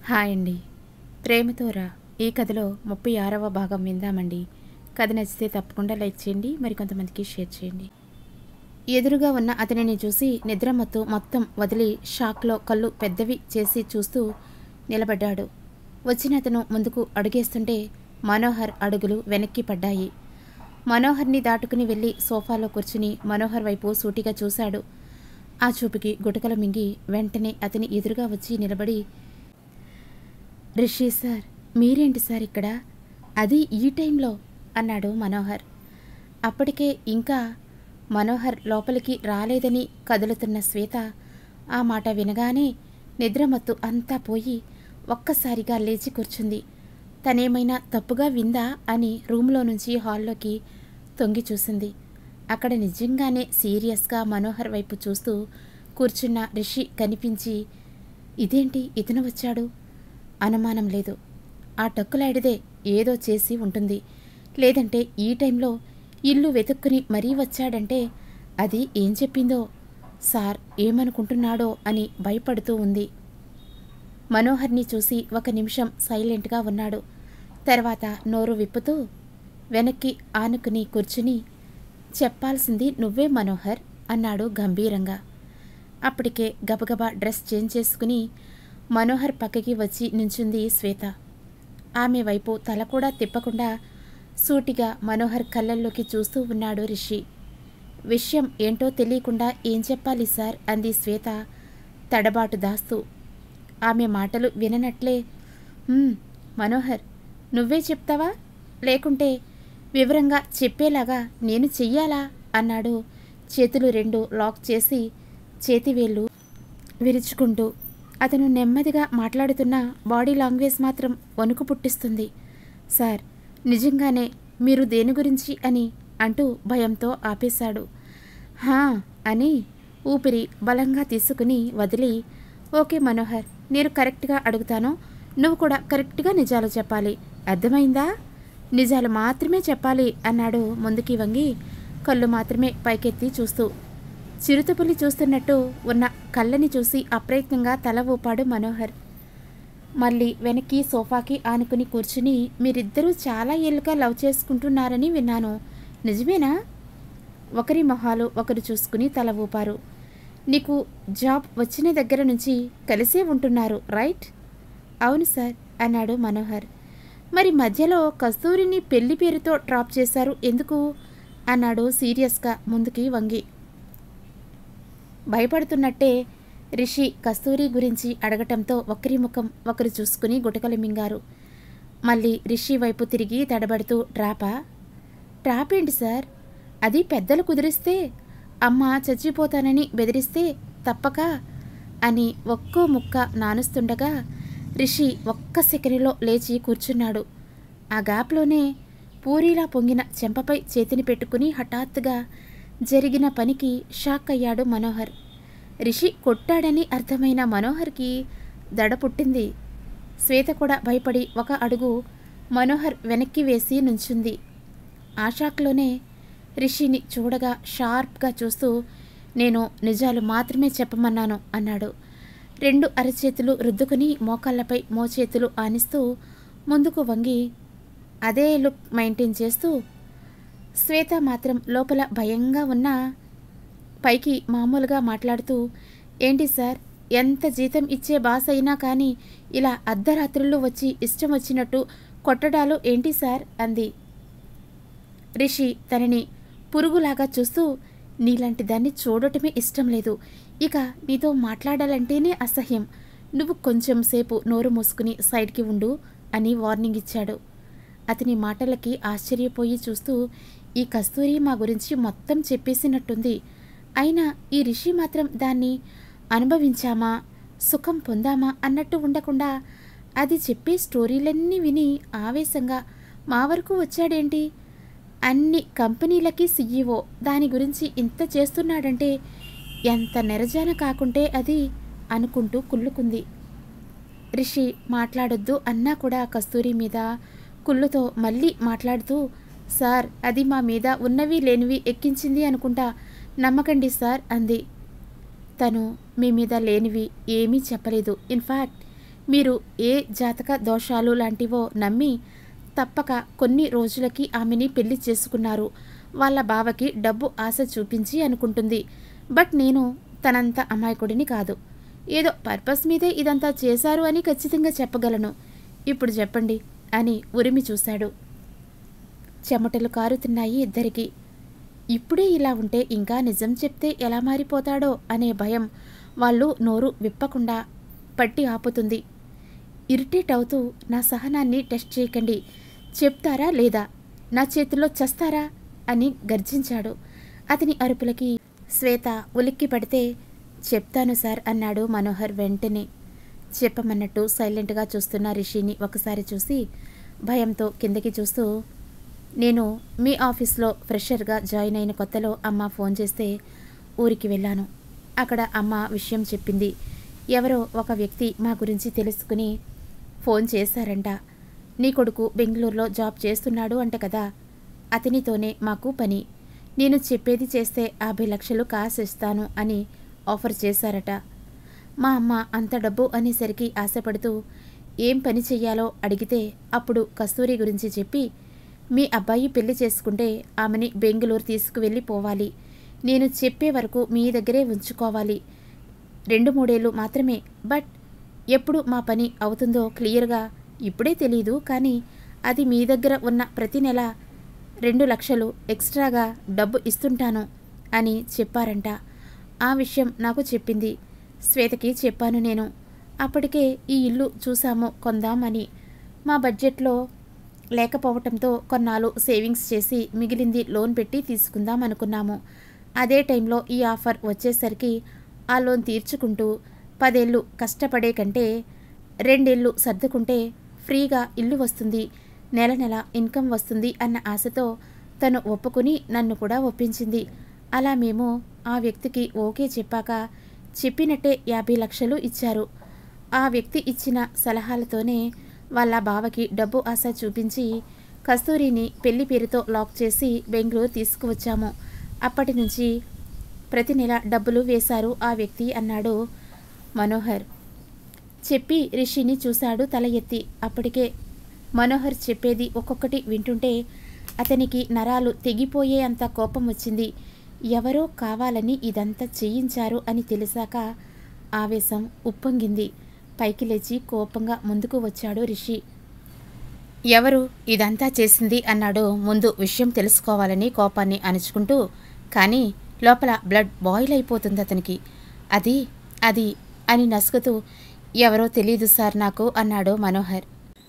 hi అండి ప్రేమతో రా ఈ కథలో ముప్పై ఆరవ భాగం విందామండి కథ నచ్చితే తప్పకుండా లైక్ చేయండి మరికొంతమందికి షేర్ చేయండి ఎదురుగా ఉన్న అతనిని చూసి నిద్రమత్తు మొత్తం వదిలి షాక్లో కళ్ళు పెద్దవి చేసి చూస్తూ నిలబడ్డాడు వచ్చిన అతను ముందుకు అడుగేస్తుంటే మనోహర్ అడుగులు వెనక్కి పడ్డాయి మనోహర్ని దాటుకుని వెళ్ళి సోఫాలో కూర్చుని మనోహర్ వైపు సూటిగా చూశాడు ఆ చూపుకి గుటకలు మింగి వెంటనే అతని ఎదురుగా వచ్చి నిలబడి రిషి సార్ మీరేంటి సార్ ఇక్కడ అది ఈ టైంలో అన్నాడు మనోహర్ అప్పటికే ఇంకా మనోహర్ లోపలికి రాలేదని కదులుతున్న శ్వేత ఆ మాట వినగానే నిద్రమత్తు అంతా పోయి ఒక్కసారిగా లేచి కూర్చుంది తనేమైనా తప్పుగా విందా అని రూమ్లో నుంచి హాల్లోకి తొంగి చూసింది అక్కడ నిజంగానే సీరియస్గా మనోహర్ వైపు చూస్తూ కూర్చున్న రిషి కనిపించి ఇదేంటి ఇతను వచ్చాడు అనుమానం లేదు ఆ టక్కులాడిదే ఏదో చేసి ఉంటుంది లేదంటే ఈ టైంలో ఇల్లు వెతుక్కుని మరీ వచ్చాడంటే అది ఏం చెప్పిందో సార్ ఏమనుకుంటున్నాడో అని భయపడుతూ ఉంది మనోహర్ని చూసి ఒక నిమిషం సైలెంట్గా ఉన్నాడు తర్వాత నోరు విప్పుతూ వెనక్కి ఆనుకుని కూర్చుని చెప్పాల్సింది నువ్వే మనోహర్ అన్నాడు గంభీరంగా అప్పటికే గబగబా డ్రెస్ చేంజ్ చేసుకుని మనోహర్ పక్కకి వచ్చి నించుంది శ్వేత ఆమె వైపు తల కూడా తిప్పకుండా సూటిగా మనోహర్ కళ్ళల్లోకి చూస్తూ ఉన్నాడు రిషి విషయం ఏంటో తెలియకుండా ఏం చెప్పాలి సార్ అంది శ్వేత తడబాటు దాస్తూ ఆమె మాటలు విననట్లే "హ్మ్, మనోహర్ నువ్వే చెప్తావా లేకుంటే వివరంగా చెప్పేలాగా నేను చెయ్యాలా అన్నాడు చేతులు రెండు లాక్ చేసి చేతివేళ్ళు విరుచుకుంటూ అతను నెమ్మదిగా మాట్లాడుతున్న బాడీ లాంగ్వేజ్ మాత్రం వణుకు పుట్టిస్తుంది సార్ నిజంగానే మీరు దేని గురించి అని అంటూ భయంతో ఆపేశాడు హా అని ఊపిరి బలంగా తీసుకుని వదిలి ఓకే మనోహర్ నేను కరెక్ట్గా అడుగుతాను నువ్వు కూడా కరెక్ట్గా నిజాలు చెప్పాలి అర్థమైందా నిజాలు మాత్రమే చెప్పాలి అన్నాడు ముందుకి వంగి కళ్ళు మాత్రమే పైకెత్తి చూస్తూ చిరుతపులి చూస్తున్నట్టు ఉన్న కళ్ళని చూసి అప్రయత్నంగా తల ఊపాడు మనోహర్ మళ్ళీ వెనక్కి సోఫాకి ఆనుకుని కూర్చుని మీరిద్దరూ చాలా ఏళ్ళుగా లవ్ చేసుకుంటున్నారని విన్నాను నిజమేనా ఒకరి మొహాలు ఒకరు చూసుకుని తల ఊపారు నీకు జాబ్ వచ్చిన దగ్గర నుంచి కలిసే ఉంటున్నారు రైట్ అవును సార్ అన్నాడు మనోహర్ మరి మధ్యలో కస్తూరిని పెళ్లి పేరుతో డ్రాప్ చేశారు ఎందుకు అన్నాడు సీరియస్గా ముందుకి వంగి భయపడుతున్నట్టే రిషి కస్తూరి గురించి అడగటంతో ఒకరి ముఖం ఒకరు చూసుకుని గుటకలు మింగారు మళ్ళీ రిషి వైపు తిరిగి తడబడుతూ డ్రాపా డ్రాప్ ఏంటి సార్ అది పెద్దలు కుదిరిస్తే అమ్మ చచ్చిపోతానని బెదిరిస్తే తప్పక అని ఒక్కో ముక్క నానుస్తుండగా రిషి ఒక్క సెకనిలో లేచి కూర్చున్నాడు ఆ గ్యాప్లోనే పూరీలా పొంగిన చెంపపై చేతిని పెట్టుకుని హఠాత్తుగా జరిగిన పనికి షాక్ అయ్యాడు మనోహర్ రిషి కొట్టాడని అర్థమైన మనోహర్కి దడ పుట్టింది శ్వేత కూడా భయపడి ఒక అడుగు మనోహర్ వెనక్కి వేసి నుంచుంది ఆ షాక్లోనే రిషిని చూడగా షార్ప్గా చూస్తూ నేను నిజాలు మాత్రమే చెప్పమన్నాను అన్నాడు రెండు అరచేతులు రుద్దుకుని మోకాళ్ళపై మోచేతులు ఆనిస్తూ ముందుకు వంగి అదే లుక్ మెయింటైన్ చేస్తూ శ్వేత మాత్రం లోపల భయంగా ఉన్న పైకి మామూలుగా మాట్లాడుతూ ఏంటి సార్ ఎంత జీతం ఇచ్చే బాస్ అయినా కానీ ఇలా అర్ధరాత్రుల్లో వచ్చి ఇష్టం వచ్చినట్టు కొట్టడాలు ఏంటి సార్ అంది రిషి తనని పురుగులాగా చూస్తూ నీలాంటి దాన్ని చూడటమే ఇష్టం లేదు ఇక నీతో మాట్లాడాలంటేనే అసహ్యం నువ్వు కొంచెం సేపు నోరు మూసుకుని సైడ్కి ఉండు అని వార్నింగ్ ఇచ్చాడు అతని మాటలకి ఆశ్చర్యపోయి చూస్తూ ఈ కస్తూరి మా గురించి మొత్తం చెప్పేసినట్టుంది అయినా ఈ రిషి మాత్రం దాన్ని అనుభవించామా సుఖం పొందామా అన్నట్టు ఉండకుండా అది చెప్పే స్టోరీలన్నీ విని ఆవేశంగా మా వరకు వచ్చాడేంటి అన్ని కంపెనీలకి సీఈఓ దాని గురించి ఇంత చేస్తున్నాడంటే ఎంత నెరజాన కాకుంటే అది అనుకుంటూ కుళ్ళుకుంది రిషి మాట్లాడొద్దు అన్నా కూడా కస్తూరి మీద కుళ్ళుతో మళ్ళీ మాట్లాడుతూ సార్ అది మా మీద ఉన్నవి లేనివి ఎక్కించింది అనుకుంటా నమ్మకండి సార్ అంది తను మీ మీద లేనివి ఏమీ చెప్పలేదు ఇన్ఫ్యాక్ట్ మీరు ఏ జాతక దోషాలు లాంటివో నమ్మి తప్పక కొన్ని రోజులకి ఆమెని పెళ్లి చేసుకున్నారు వాళ్ళ బావకి డబ్బు ఆశ చూపించి అనుకుంటుంది బట్ నేను తనంత అమాయకుడిని కాదు ఏదో పర్పస్ మీదే ఇదంతా చేశారు అని ఖచ్చితంగా చెప్పగలను ఇప్పుడు చెప్పండి అని ఉరిమి చూశాడు చెమటలు కారుతున్నాయి ఇద్దరికి ఇప్పుడే ఇలా ఉంటే ఇంకా నిజం చెప్తే ఎలా మారిపోతాడో అనే భయం వాళ్ళు నోరు విప్పకుండా పట్టి ఆపుతుంది ఇరిటేట్ అవుతూ నా సహనాన్ని టెస్ట్ చేయకండి చెప్తారా లేదా నా చేతిలో చస్తారా అని గర్జించాడు అతని అరుపులకి శ్వేత ఉలిక్కి పడితే చెప్తాను సార్ అన్నాడు మనోహర్ వెంటనే చెప్పమన్నట్టు సైలెంట్గా చూస్తున్న రిషిని ఒకసారి చూసి భయంతో కిందకి చూస్తూ నేను మీ ఆఫీస్లో ఫ్రెషర్గా జాయిన్ అయిన కొత్తలో అమ్మ ఫోన్ చేస్తే ఊరికి వెళ్ళాను అక్కడ అమ్మ విషయం చెప్పింది ఎవరో ఒక వ్యక్తి మా గురించి తెలుసుకుని ఫోన్ చేశారంట నీ కొడుకు బెంగళూరులో జాబ్ చేస్తున్నాడు అంట కదా అతనితోనే మాకు పని నేను చెప్పేది చేస్తే యాభై లక్షలు కాసు ఇస్తాను అని ఆఫర్ చేశారట మా అమ్మ అంత డబ్బు అనేసరికి ఆశపడుతూ ఏం పని చెయ్యాలో అడిగితే అప్పుడు కస్తూరి గురించి చెప్పి మీ అబ్బాయి పెళ్లి చేసుకుంటే ఆమెని బెంగళూరు తీసుకువెళ్ళి పోవాలి నేను చెప్పే వరకు మీ దగ్గరే ఉంచుకోవాలి రెండు మూడేళ్ళు మాత్రమే బట్ ఎప్పుడు మా పని అవుతుందో క్లియర్గా ఇప్పుడే తెలీదు కానీ అది మీ దగ్గర ఉన్న ప్రతి నెల రెండు లక్షలు ఎక్స్ట్రాగా డబ్బు ఇస్తుంటాను అని చెప్పారంట ఆ విషయం నాకు చెప్పింది శ్వేతకి చెప్పాను నేను అప్పటికే ఈ ఇల్లు చూసాము కొందామని మా బడ్జెట్లో లేకపోవటంతో కొన్నాళ్ళు సేవింగ్స్ చేసి మిగిలింది లోన్ పెట్టి తీసుకుందాం అనుకున్నాము అదే టైంలో ఈ ఆఫర్ వచ్చేసరికి ఆ లోన్ తీర్చుకుంటూ పదేళ్ళు కష్టపడే కంటే రెండేళ్ళు సర్దుకుంటే ఫ్రీగా ఇల్లు వస్తుంది నెల నెల ఇన్కమ్ వస్తుంది అన్న ఆశతో తను ఒప్పుకుని నన్ను కూడా ఒప్పించింది అలా మేము ఆ వ్యక్తికి ఓకే చెప్పాక చెప్పినట్టే యాభై లక్షలు ఇచ్చారు ఆ వ్యక్తి ఇచ్చిన సలహాలతోనే వాళ్ళ బావకి డబ్బు ఆశ చూపించి కస్తూరిని పెళ్లి పేరుతో లాక్ చేసి బెంగళూరు తీసుకువచ్చాము అప్పటి నుంచి ప్రతి నెల డబ్బులు వేశారు ఆ వ్యక్తి అన్నాడు మనోహర్ చెప్పి రిషిని చూశాడు తల ఎత్తి అప్పటికే మనోహర్ చెప్పేది ఒక్కొక్కటి వింటుంటే అతనికి నరాలు తెగిపోయే అంత కోపం వచ్చింది ఎవరో కావాలని ఇదంతా చేయించారు అని తెలిసాక ఆవేశం ఉప్పొంగింది పైకి లేచి కోపంగా ముందుకు వచ్చాడు రిషి ఎవరు ఇదంతా చేసింది అన్నాడు ముందు విషయం తెలుసుకోవాలని కోపాన్ని అణుచుకుంటూ కానీ లోపల బ్లడ్ బాయిల్ అయిపోతుంది అతనికి అది అది అని నసుకుతూ ఎవరో తెలీదు సార్ నాకు అన్నాడు మనోహర్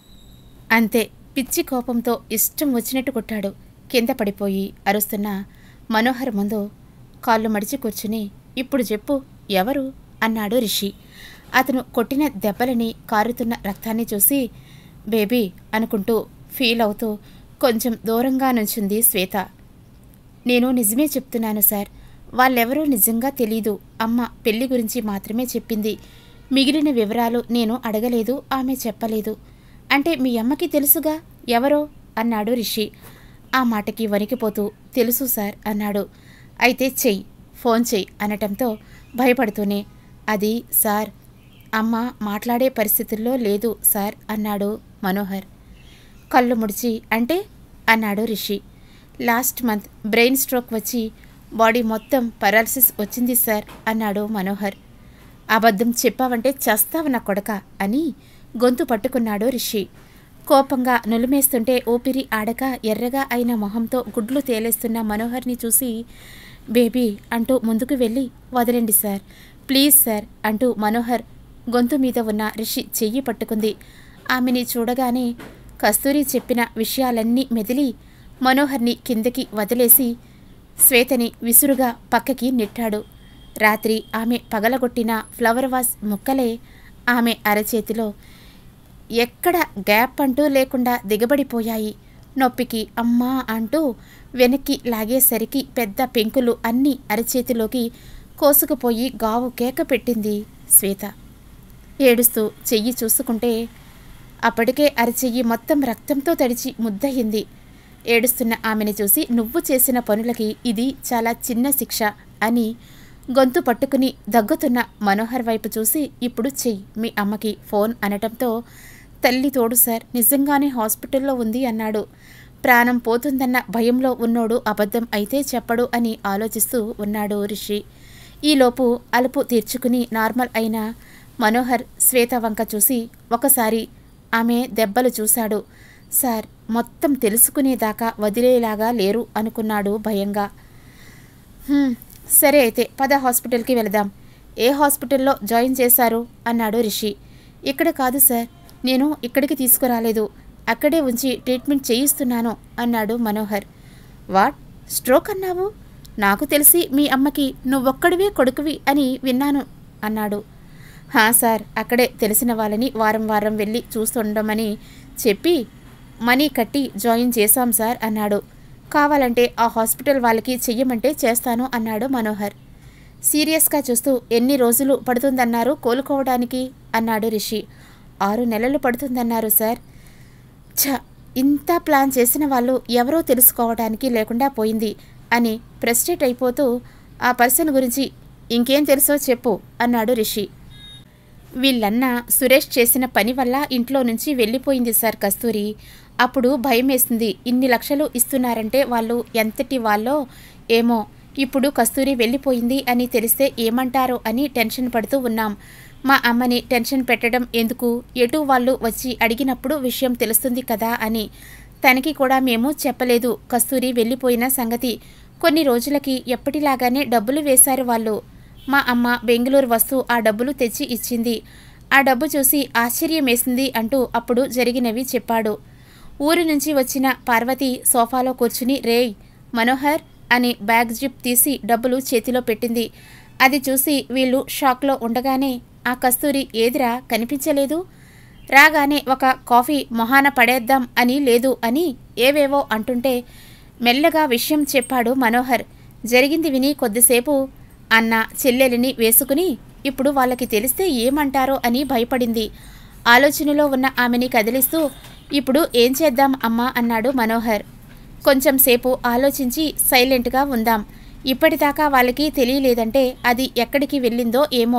అంతే పిచ్చి కోపంతో ఇష్టం వచ్చినట్టు కొట్టాడు కింద పడిపోయి అరుస్తున్న మనోహర్ ముందు కాళ్ళు మడిచి కూర్చుని ఇప్పుడు చెప్పు ఎవరు అన్నాడు రిషి అతను కొట్టిన దెబ్బలని కారుతున్న రక్తాన్ని చూసి బేబీ అనుకుంటూ ఫీల్ అవుతూ కొంచెం దూరంగా నుంచుంది శ్వేత నేను నిజమే చెప్తున్నాను సార్ వాళ్ళెవరో నిజంగా తెలీదు అమ్మ పెళ్లి గురించి మాత్రమే చెప్పింది మిగిలిన వివరాలు నేను అడగలేదు ఆమె చెప్పలేదు అంటే మీ అమ్మకి తెలుసుగా ఎవరో అన్నాడు రిషి ఆ మాటకి వణికిపోతూ తెలుసు సార్ అన్నాడు అయితే చెయ్యి ఫోన్ చెయ్యి అనటంతో భయపడుతూనే అది సార్ అమ్మ మాట్లాడే పరిస్థితుల్లో లేదు సార్ అన్నాడు మనోహర్ కళ్ళు ముడిచి అంటే అన్నాడు Rishi last month brain stroke వచ్చి బాడీ మొత్తం పరాలసిస్ వచ్చింది సార్ అన్నాడు మనోహర్ అబద్ధం చెప్పావంటే చస్తావు నా కొడక అని గొంతు పట్టుకున్నాడు రిషి కోపంగా నులిమేస్తుంటే ఊపిరి ఆడక ఎర్రగా అయిన మొహంతో గుడ్లు తేలేస్తున్న మనోహర్ని చూసి బేబీ అంటూ ముందుకు వెళ్ళి వదలండి సార్ ప్లీజ్ సార్ అంటూ మనోహర్ గొంతు మీద ఉన్న రిషి చెయ్యి పట్టుకుంది ఆమెని చూడగానే కస్తూరి చెప్పిన విషయాలన్నీ మెదిలి మనోహర్ని కిందకి వదిలేసి శ్వేతని విసురుగా పక్కకి నెట్టాడు రాత్రి ఆమె పగలగొట్టిన ఫ్లవర్ వాస్ ముక్కలే ఆమె అరచేతిలో ఎక్కడ గ్యాప్ అంటూ లేకుండా దిగబడిపోయాయి నొప్పికి అమ్మా అంటూ వెనక్కి లాగేసరికి పెద్ద పెంకులు అన్నీ అరచేతిలోకి కోసుకుపోయి గావు కేక పెట్టింది శ్వేత ఏడుస్తూ చెయ్యి చూసుకుంటే అప్పటికే అరచెయ్యి మొత్తం రక్తంతో తడిచి ముద్దయింది ఏడుస్తున్న ఆమెను చూసి నువ్వు చేసిన పనులకి ఇది చాలా చిన్న శిక్ష అని గొంతు పట్టుకుని దగ్గుతున్న మనోహర్ వైపు చూసి ఇప్పుడు చెయ్యి మీ అమ్మకి ఫోన్ అనటంతో తల్లి తోడు సార్ నిజంగానే హాస్పిటల్లో ఉంది అన్నాడు ప్రాణం పోతుందన్న భయంలో ఉన్నోడు అబద్ధం అయితే చెప్పడు అని ఆలోచిస్తూ ఉన్నాడు రిషి ఈలోపు అలుపు తీర్చుకుని నార్మల్ అయిన మనోహర్ శ్వేత వంక చూసి ఒకసారి ఆమె దెబ్బలు చూశాడు సార్ మొత్తం తెలుసుకునేదాకా వదిలేలాగా లేరు అనుకున్నాడు భయంగా "హ్మ్, సరే అయితే పద హాస్పిటల్కి వెళదాం ఏ హాస్పిటల్లో జాయిన్ చేశారు అన్నాడు రిషి ఇక్కడ కాదు సార్ నేను ఇక్కడికి తీసుకురాలేదు అక్కడే ఉంచి ట్రీట్మెంట్ చేయిస్తున్నాను అన్నాడు మనోహర్ వాట్ స్ట్రోక్ అన్నావు నాకు తెలిసి మీ అమ్మకి నువ్వొక్కడివే కొడుకువి అని విన్నాను అన్నాడు హా సార్ అక్కడే తెలిసిన వాళ్ళని వారం వారం వెళ్ళి చూస్తుండమని చెప్పి మనీ కట్టి జాయిన్ చేశాం సార్ అన్నాడు కావాలంటే ఆ హాస్పిటల్ వాళ్ళకి చెయ్యమంటే చేస్తాను అన్నాడు మనోహర్ సీరియస్గా చూస్తూ ఎన్ని రోజులు పడుతుందన్నారు కోలుకోవడానికి అన్నాడు రిషి ఆరు నెలలు పడుతుందన్నారు సార్ ఛ ఇంత ప్లాన్ చేసిన వాళ్ళు ఎవరో తెలుసుకోవడానికి లేకుండా పోయింది అని ప్రెస్టేట్ అయిపోతూ ఆ పర్సన్ గురించి ఇంకేం తెలుసో చెప్పు అన్నాడు రిషి వీళ్ళన్న సురేష్ చేసిన పని వల్ల ఇంట్లో నుంచి వెళ్ళిపోయింది సార్ కస్తూరి అప్పుడు భయం వేసింది ఇన్ని లక్షలు ఇస్తున్నారంటే వాళ్ళు ఎంతటి వాళ్ళో ఏమో ఇప్పుడు కస్తూరి వెళ్ళిపోయింది అని తెలిస్తే ఏమంటారో అని టెన్షన్ పడుతూ ఉన్నాం మా అమ్మని టెన్షన్ పెట్టడం ఎందుకు ఎటు వాళ్ళు వచ్చి అడిగినప్పుడు విషయం తెలుస్తుంది కదా అని తనకి కూడా మేము చెప్పలేదు కస్తూరి వెళ్ళిపోయిన సంగతి కొన్ని రోజులకి ఎప్పటిలాగానే డబ్బులు వేశారు వాళ్ళు మా అమ్మ బెంగళూరు వస్తూ ఆ డబ్బులు తెచ్చి ఇచ్చింది ఆ డబ్బు చూసి ఆశ్చర్యం వేసింది అంటూ అప్పుడు జరిగినవి చెప్పాడు ఊరు నుంచి వచ్చిన పార్వతి సోఫాలో కూర్చుని రేయ్ మనోహర్ అని బ్యాగ్ జిప్ తీసి డబ్బులు చేతిలో పెట్టింది అది చూసి వీళ్ళు షాక్లో ఉండగానే ఆ కస్తూరి ఏదిరా కనిపించలేదు రాగానే ఒక కాఫీ మొహాన పడేద్దాం అని లేదు అని ఏవేవో అంటుంటే మెల్లగా విషయం చెప్పాడు మనోహర్ జరిగింది విని కొద్దిసేపు అన్న చెల్లెలిని వేసుకుని ఇప్పుడు వాళ్ళకి తెలిస్తే ఏమంటారో అని భయపడింది ఆలోచనలో ఉన్న ఆమెని కదిలిస్తూ ఇప్పుడు ఏం చేద్దాం అమ్మా అన్నాడు మనోహర్ కొంచెం సేపు ఆలోచించి సైలెంట్గా ఉందాం ఇప్పటిదాకా వాళ్ళకి తెలియలేదంటే అది ఎక్కడికి వెళ్ళిందో ఏమో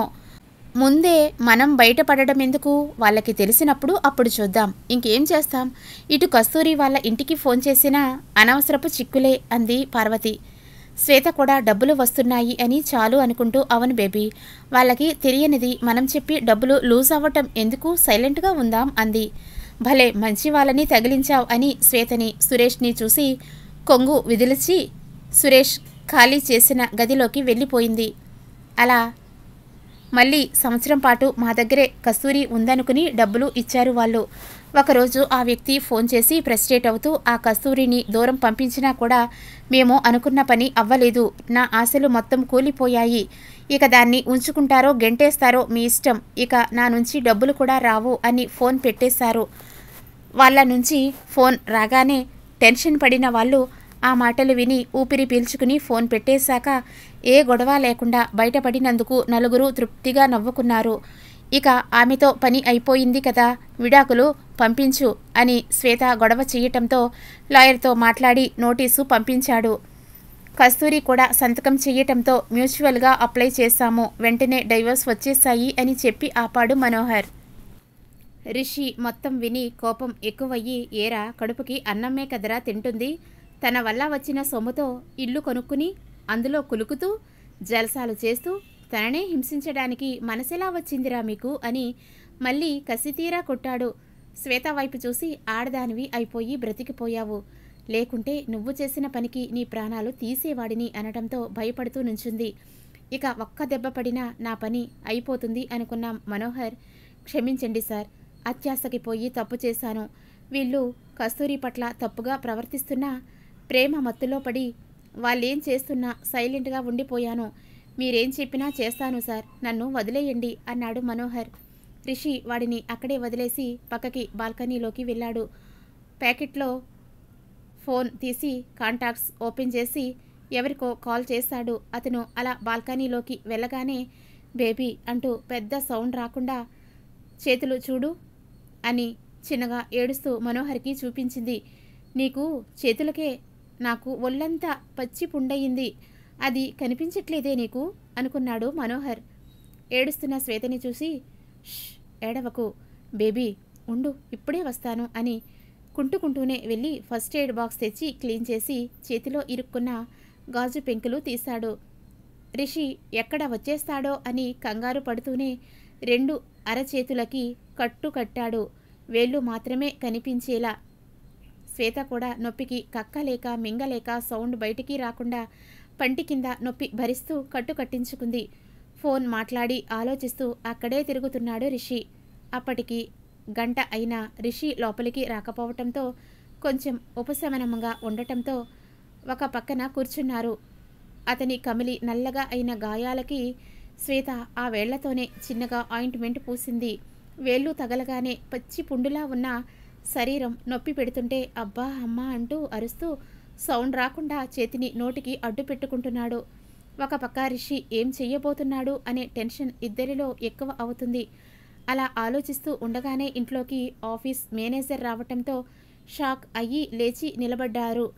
ముందే మనం బయటపడడం ఎందుకు వాళ్ళకి తెలిసినప్పుడు అప్పుడు చూద్దాం ఇంకేం చేస్తాం ఇటు కస్తూరి వాళ్ళ ఇంటికి ఫోన్ చేసినా అనవసరపు చిక్కులే అంది పార్వతి శ్వేత కూడా డబ్బులు వస్తున్నాయి అని చాలు అనుకుంటూ అవును బేబీ వాళ్ళకి తెలియనిది మనం చెప్పి డబ్బులు లూజ్ అవ్వటం ఎందుకు సైలెంట్గా ఉందాం అంది భలే మంచి వాళ్ళని తగిలించావు అని శ్వేతని సురేష్ని చూసి కొంగు విదిలిచి సురేష్ ఖాళీ చేసిన గదిలోకి వెళ్ళిపోయింది అలా మళ్ళీ సంవత్సరం పాటు మా దగ్గరే కస్తూరి ఉందనుకుని డబ్బులు ఇచ్చారు వాళ్ళు ఒకరోజు ఆ వ్యక్తి ఫోన్ చేసి ఫ్రస్ట్రేట్ అవుతూ ఆ కస్తూరిని దూరం పంపించినా కూడా మేము అనుకున్న పని అవ్వలేదు నా ఆశలు మొత్తం కూలిపోయాయి ఇక దాన్ని ఉంచుకుంటారో గెంటేస్తారో మీ ఇష్టం ఇక నా నుంచి డబ్బులు కూడా రావు అని ఫోన్ పెట్టేశారు వాళ్ళ నుంచి ఫోన్ రాగానే టెన్షన్ పడిన వాళ్ళు ఆ మాటలు విని ఊపిరి పీల్చుకుని ఫోన్ పెట్టేశాక ఏ గొడవ లేకుండా బయటపడినందుకు నలుగురు తృప్తిగా నవ్వుకున్నారు ఇక ఆమెతో పని అయిపోయింది కదా విడాకులు పంపించు అని శ్వేత గొడవ చేయటంతో లాయర్తో మాట్లాడి నోటీసు పంపించాడు కస్తూరి కూడా సంతకం చేయటంతో మ్యూచువల్గా అప్లై చేశాము వెంటనే డైవర్స్ వచ్చేశాయి అని చెప్పి ఆపాడు మనోహర్ రిషి మొత్తం విని కోపం ఎక్కువయ్యి ఏరా కడుపుకి అన్నమే కదరా తింటుంది తన వల్ల వచ్చిన సొమ్ముతో ఇల్లు కొనుక్కుని అందులో కులుకుతూ జలసాలు చేస్తూ తననే హింసించడానికి మనసెలా వచ్చిందిరా మీకు అని మళ్ళీ కసితీరా కొట్టాడు శ్వేత వైపు చూసి ఆడదానివి అయిపోయి బ్రతికిపోయావు లేకుంటే నువ్వు చేసిన పనికి నీ ప్రాణాలు తీసేవాడిని అనడంతో భయపడుతూ నుంచుంది ఇక ఒక్క దెబ్బ పడినా నా పని అయిపోతుంది అనుకున్న మనోహర్ క్షమించండి సార్ అత్యాశకి పోయి తప్పు చేశాను వీళ్ళు కస్తూరి పట్ల తప్పుగా ప్రవర్తిస్తున్నా ప్రేమ మత్తులో పడి వాళ్ళేం చేస్తున్నా సైలెంట్గా ఉండిపోయాను మీరేం చెప్పినా చేస్తాను సార్ నన్ను వదిలేయండి అన్నాడు మనోహర్ రిషి వాడిని అక్కడే వదిలేసి పక్కకి బాల్కనీలోకి వెళ్ళాడు ప్యాకెట్లో ఫోన్ తీసి కాంటాక్ట్స్ ఓపెన్ చేసి ఎవరికో కాల్ చేశాడు అతను అలా బాల్కనీలోకి వెళ్ళగానే బేబీ అంటూ పెద్ద సౌండ్ రాకుండా చేతులు చూడు అని చిన్నగా ఏడుస్తూ మనోహర్కి చూపించింది నీకు చేతులకే నాకు ఒళ్ళంతా పచ్చి పుండయింది అది కనిపించట్లేదే నీకు అనుకున్నాడు మనోహర్ ఏడుస్తున్న శ్వేతని చూసి "ష్, ఏడవకు బేబీ ఉండు ఇప్పుడే వస్తాను అని కుంటుకుంటూనే వెళ్ళి ఫస్ట్ ఎయిడ్ బాక్స్ తెచ్చి క్లీన్ చేసి చేతిలో ఇరుక్కున్న గాజు పెంకులు తీశాడు రిషి ఎక్కడ వచ్చేస్తాడో అని కంగారు పడుతూనే రెండు అరచేతులకి కట్టు కట్టాడు వేళ్ళు మాత్రమే కనిపించేలా శ్వేత కూడా నొప్పికి కక్కలేక మింగలేక సౌండ్ బయటికి రాకుండా పంటి కింద నొప్పి భరిస్తూ కట్టు కట్టించుకుంది ఫోన్ మాట్లాడి ఆలోచిస్తూ అక్కడే తిరుగుతున్నాడు రిషి అప్పటికి గంట అయినా రిషి లోపలికి రాకపోవటంతో కొంచెం ఉపశమనంగా ఉండటంతో ఒక పక్కన కూర్చున్నారు అతని కమిలి నల్లగా అయిన గాయాలకి శ్వేత ఆ వేళ్లతోనే చిన్నగా ఆయింట్మెంట్ పూసింది వేళ్ళు తగలగానే పచ్చి పుండులా ఉన్న శరీరం నొప్పి పెడుతుంటే అబ్బా అమ్మా అంటూ అరుస్తూ సౌండ్ రాకుండా చేతిని నోటికి అడ్డు పెట్టుకుంటున్నాడు ఒక పక్క రిషి ఏం చెయ్యబోతున్నాడు అనే టెన్షన్ ఇద్దరిలో ఎక్కువ అవుతుంది అలా ఆలోచిస్తూ ఉండగానే ఇంట్లోకి ఆఫీస్ మేనేజర్ రావటంతో షాక్ అయ్యి లేచి నిలబడ్డారు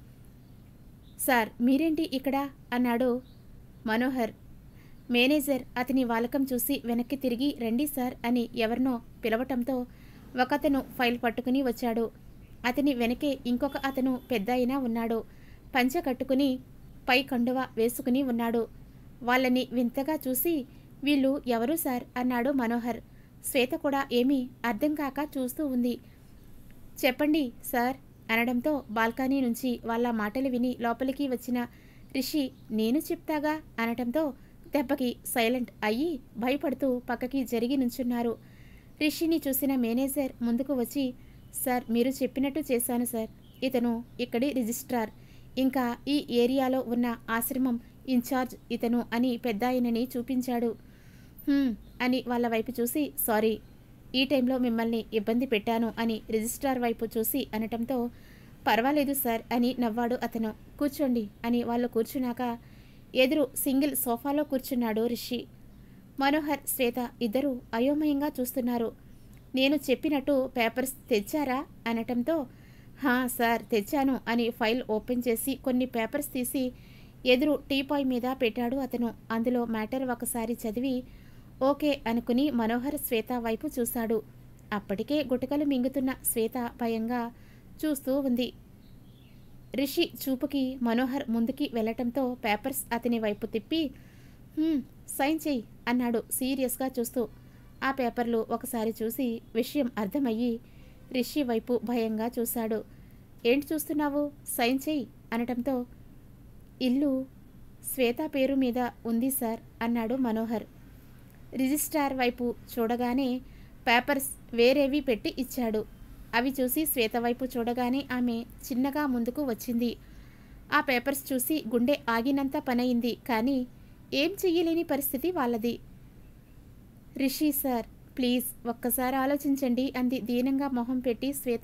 సార్ మీరేంటి ఇక్కడ అన్నాడు మనోహర్ మేనేజర్ అతని వాలకం చూసి వెనక్కి తిరిగి రండి సార్ అని ఎవరినో పిలవటంతో ఒకతను ఫైల్ పట్టుకుని వచ్చాడు అతని వెనకే ఇంకొక అతను పెద్ద అయినా ఉన్నాడు పంచ కట్టుకుని పై కండువ వేసుకుని ఉన్నాడు వాళ్ళని వింతగా చూసి వీళ్ళు ఎవరు సార్ అన్నాడు మనోహర్ శ్వేత కూడా ఏమీ అర్థం కాక చూస్తూ ఉంది చెప్పండి సార్ అనడంతో బాల్కనీ నుంచి వాళ్ళ మాటలు విని లోపలికి వచ్చిన రిషి నేను చెప్తాగా అనటంతో దెబ్బకి సైలెంట్ అయ్యి భయపడుతూ పక్కకి జరిగి నుంచున్నారు రిషిని చూసిన మేనేజర్ ముందుకు వచ్చి సార్ మీరు చెప్పినట్టు చేశాను సార్ ఇతను ఇక్కడి రిజిస్ట్రార్ ఇంకా ఈ ఏరియాలో ఉన్న ఆశ్రమం ఇన్ఛార్జ్ ఇతను అని పెద్దాయనని చూపించాడు "హ్మ్" అని వాళ్ళ వైపు చూసి సారీ ఈ టైంలో మిమ్మల్ని ఇబ్బంది పెట్టాను అని రిజిస్ట్రార్ వైపు చూసి అనటంతో పర్వాలేదు సార్ అని నవ్వాడు అతను కూర్చోండి అని వాళ్ళు కూర్చున్నాక ఎదురు సింగిల్ సోఫాలో కూర్చున్నాడు రిషి మనోహర్ శ్వేత ఇద్దరూ అయోమయంగా చూస్తున్నారు నేను చెప్పినట్టు పేపర్స్ తెచ్చారా అనటంతో హా సార్ తెచ్చాను అని ఫైల్ ఓపెన్ చేసి కొన్ని పేపర్స్ తీసి ఎదురు టీపాయ్ మీద పెట్టాడు అతను అందులో మ్యాటర్ ఒకసారి చదివి ఓకే అనుకుని మనోహర్ శ్వేత వైపు చూశాడు అప్పటికే గుటకలు మింగుతున్న శ్వేత భయంగా చూస్తూ ఉంది రిషి చూపుకి మనోహర్ ముందుకి వెళ్ళటంతో పేపర్స్ అతని వైపు తిప్పి "హ్మ్, సైన్ చెయ్యి అన్నాడు సీరియస్గా చూస్తూ ఆ పేపర్లు ఒకసారి చూసి విషయం అర్థమయ్యి రిషి వైపు భయంగా చూశాడు ఏంటి చూస్తున్నావు సైన్ చెయ్యి అనటంతో ఇల్లు శ్వేత పేరు మీద ఉంది సార్ అన్నాడు మనోహర్ రిజిస్ట్రార్ వైపు చూడగానే పేపర్స్ వేరేవి పెట్టి ఇచ్చాడు అవి చూసి శ్వేత వైపు చూడగానే ఆమె చిన్నగా ముందుకు వచ్చింది ఆ పేపర్స్ చూసి గుండె ఆగినంత పనయింది కానీ ఏం చెయ్యలేని పరిస్థితి వాళ్ళది రిషి సార్ ప్లీజ్ ఒక్కసారి ఆలోచించండి అంది దీనంగా మొహం పెట్టి శ్వేత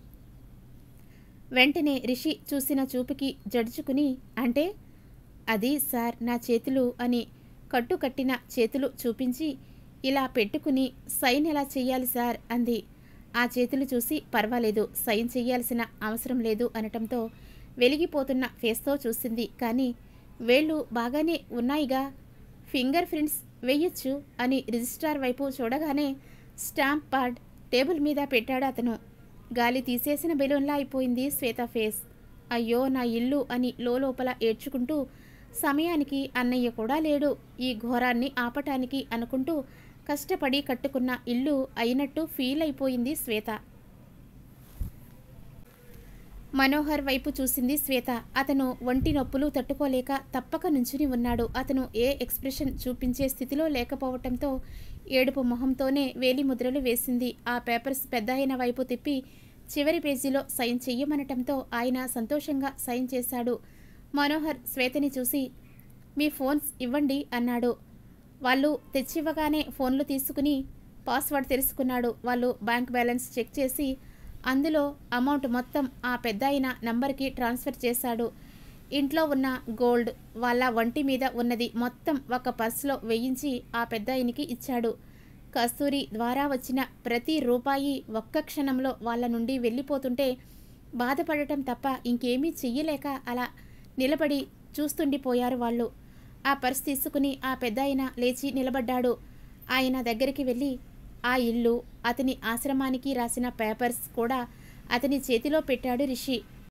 వెంటనే రిషి చూసిన చూపుకి జడుచుకుని అంటే అది సార్ నా చేతులు అని కట్టు కట్టిన చేతులు చూపించి ఇలా పెట్టుకుని సైన్ ఎలా చెయ్యాలి సార్ అంది ఆ చేతులు చూసి పర్వాలేదు సైన్ చెయ్యాల్సిన అవసరం లేదు అనటంతో వెలిగిపోతున్న ఫేస్తో చూసింది కానీ వేళ్ళు బాగానే ఉన్నాయిగా ఫింగర్ ప్రింట్స్ వేయొచ్చు అని రిజిస్ట్రార్ వైపు చూడగానే స్టాంప్ పాడ్ టేబుల్ మీద పెట్టాడు అతను గాలి తీసేసిన బెలూన్లా అయిపోయింది శ్వేత ఫేస్ అయ్యో నా ఇల్లు అని లోపల ఏడ్చుకుంటూ సమయానికి అన్నయ్య కూడా లేడు ఈ ఘోరాన్ని ఆపటానికి అనుకుంటూ కష్టపడి కట్టుకున్న ఇల్లు అయినట్టు ఫీల్ అయిపోయింది శ్వేత మనోహర్ వైపు చూసింది శ్వేత అతను ఒంటి నొప్పులు తట్టుకోలేక తప్పక నుంచుని ఉన్నాడు అతను ఏ ఎక్స్ప్రెషన్ చూపించే స్థితిలో లేకపోవటంతో ఏడుపు మొహంతోనే వేలి ముద్రలు వేసింది ఆ పేపర్స్ పెద్ద ఆయన వైపు తిప్పి చివరి పేజీలో సైన్ చెయ్యమనటంతో ఆయన సంతోషంగా సైన్ చేశాడు మనోహర్ శ్వేతని చూసి మీ ఫోన్స్ ఇవ్వండి అన్నాడు వాళ్ళు తెచ్చివ్వగానే ఫోన్లు తీసుకుని పాస్వర్డ్ తెలుసుకున్నాడు వాళ్ళు బ్యాంక్ బ్యాలెన్స్ చెక్ చేసి అందులో అమౌంట్ మొత్తం ఆ పెద్దాయన నంబర్కి ట్రాన్స్ఫర్ చేశాడు ఇంట్లో ఉన్న గోల్డ్ వాళ్ళ వంటి మీద ఉన్నది మొత్తం ఒక పర్సులో వేయించి ఆ పెద్దాయనికి ఇచ్చాడు కస్తూరి ద్వారా వచ్చిన ప్రతి రూపాయి ఒక్క క్షణంలో వాళ్ళ నుండి వెళ్ళిపోతుంటే బాధపడటం తప్ప ఇంకేమీ చెయ్యలేక అలా నిలబడి చూస్తుండిపోయారు వాళ్ళు ఆ పర్స్ తీసుకుని ఆ పెద్ద ఆయన లేచి నిలబడ్డాడు ఆయన దగ్గరికి వెళ్ళి ఆ ఇల్లు అతని ఆశ్రమానికి రాసిన పేపర్స్ కూడా అతని చేతిలో పెట్టాడు రిషి